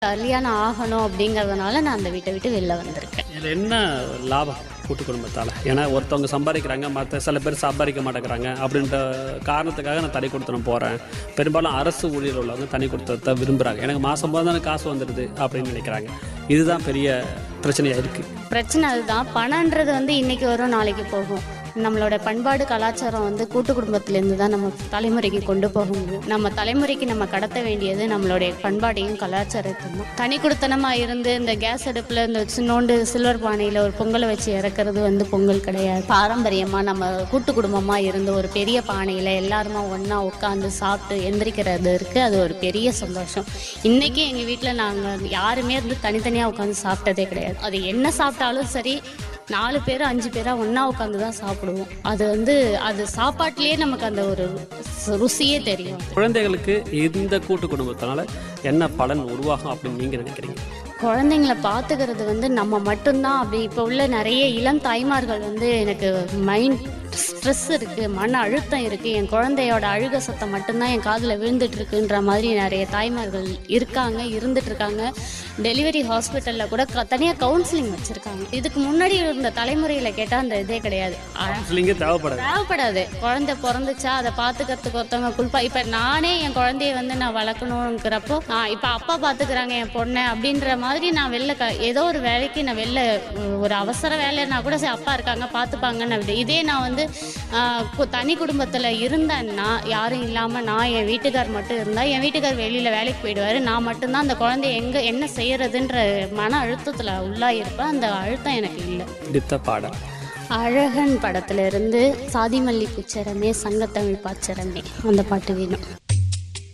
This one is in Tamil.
கல்யாணம் ஆகணும் அப்படிங்கறதுனால நான் அந்த வீட்டை விட்டு வெளில வந்திருக்கேன் இதில் என்ன லாபம் கூட்டு குடும்பத்தால் ஏன்னா ஒருத்தவங்க சம்பாதிக்கிறாங்க மற்ற சில பேர் சம்பாதிக்க மாட்டேங்கிறாங்க அப்படின்ற காரணத்துக்காக நான் தனி கொடுத்தனம் போகிறேன் பெரும்பாலும் அரசு ஊழியர் உள்ளவங்க தனி கொடுத்தத்தை விரும்புகிறாங்க எனக்கு மாதம் போது தானே காசு வந்துடுது அப்படின்னு நினைக்கிறாங்க இதுதான் பெரிய பிரச்சனையாக இருக்குது பிரச்சனை அதுதான் பணன்றது வந்து இன்னைக்கு வரும் நாளைக்கு போகும் நம்மளோட பண்பாடு கலாச்சாரம் வந்து கூட்டு குடும்பத்திலேருந்து தான் நம்ம தலைமுறைக்கு கொண்டு போக முடியும் நம்ம தலைமுறைக்கு நம்ம கடத்த வேண்டியது நம்மளுடைய பண்பாடையும் கலாச்சாரத்தையும் தனி குடுத்தனமா இருந்து இந்த கேஸ் அடுப்புல இந்த சின்னோண்டு சில்வர் பானையில ஒரு பொங்கலை வச்சு இறக்குறது வந்து பொங்கல் கிடையாது பாரம்பரியமா நம்ம கூட்டு குடும்பமா இருந்து ஒரு பெரிய பானையில எல்லாருமா ஒண்ணா உட்காந்து சாப்பிட்டு எந்திரிக்கிறது இருக்கு அது ஒரு பெரிய சந்தோஷம் இன்னைக்கு எங்க வீட்டில் நாங்கள் யாருமே இருந்து தனித்தனியாக உட்காந்து சாப்பிட்டதே கிடையாது அது என்ன சாப்பிட்டாலும் சரி நாலு பேர் அஞ்சு பேரா ஒண்ணா உட்காந்து தான் சாப்பிடுவோம் அது வந்து அது சாப்பாட்டிலேயே நமக்கு அந்த ஒரு சு- ருசியே தெரியும் குழந்தைகளுக்கு இந்த கூட்டு குடும்பத்தினால என்ன பலன் உருவாகும் அப்படின்னு நீங்கள் நினைக்கிறீங்க குழந்தைங்கள பார்த்துக்கிறது வந்து நம்ம மட்டும்தான் அப்படி இப்போ உள்ள நிறைய இளம் தாய்மார்கள் வந்து எனக்கு மைண்ட் ஸ்ட்ரெஸ் இருக்கு மன அழுத்தம் இருக்கு என் குழந்தையோட அழுக சத்தம் மட்டும்தான் என் காதில் விழுந்துட்டு இருக்குன்ற மாதிரி நிறைய தாய்மார்கள் இருக்காங்க இருந்துட்டு இருக்காங்க டெலிவரி ஹாஸ்பிட்டலில் கூட க- தனியா கவுன்சிலிங் வச்சிருக்காங்க இதுக்கு முன்னாடி இருந்த தலைமுறையில கேட்டால் அந்த இதே கிடையாது கவுன்சிலிங்கே தேவைப்படாது தேவைப்படாது குழந்தை பிறந்துச்சா அதை பார்த்துக்கிறதுக்கு ஒருத்தவங்க குளிப்பா இப்போ நானே என் குழந்தைய வந்து நான் வளர்க்கணுங்கிறப்போ நான் இப்போ அப்பா பார்த்துக்கிறாங்க என் பொண்ணை அப்படின்ற மாதிரி நான் வெளில க ஏதோ ஒரு வேலைக்கு நான் வெளில உ- ஒரு அவசர வேலைன்னா கூட சரி அப்பா இருக்காங்க பார்த்துப்பாங்கன்னு அப்படி இதே நான் வந்து ஆஹ், கு- தனி குடும்பத்தில் இருந்தேன்னா யாரும் இல்லாமல் நான் என் வீட்டுக்கார் மட்டும் இருந்தால் என் வீட்டுக்கார் வெளியில் வேலைக்கு போயிடுவார் நான் மட்டும்தான் அந்த குழந்தைய எங்கே என்ன செய்யறதுன்ற மன அழுத்தத்தில் உள்ளாயிருப்பேன் அந்த அழுத்தம் எனக்கு இல்லை பிடித்த பாடல் அழகன் படத்துல இருந்து சாதிமல்லி குச்சரமே சங்கத்தமிழ் பாச்சரமே அந்த பாட்டு வேணும்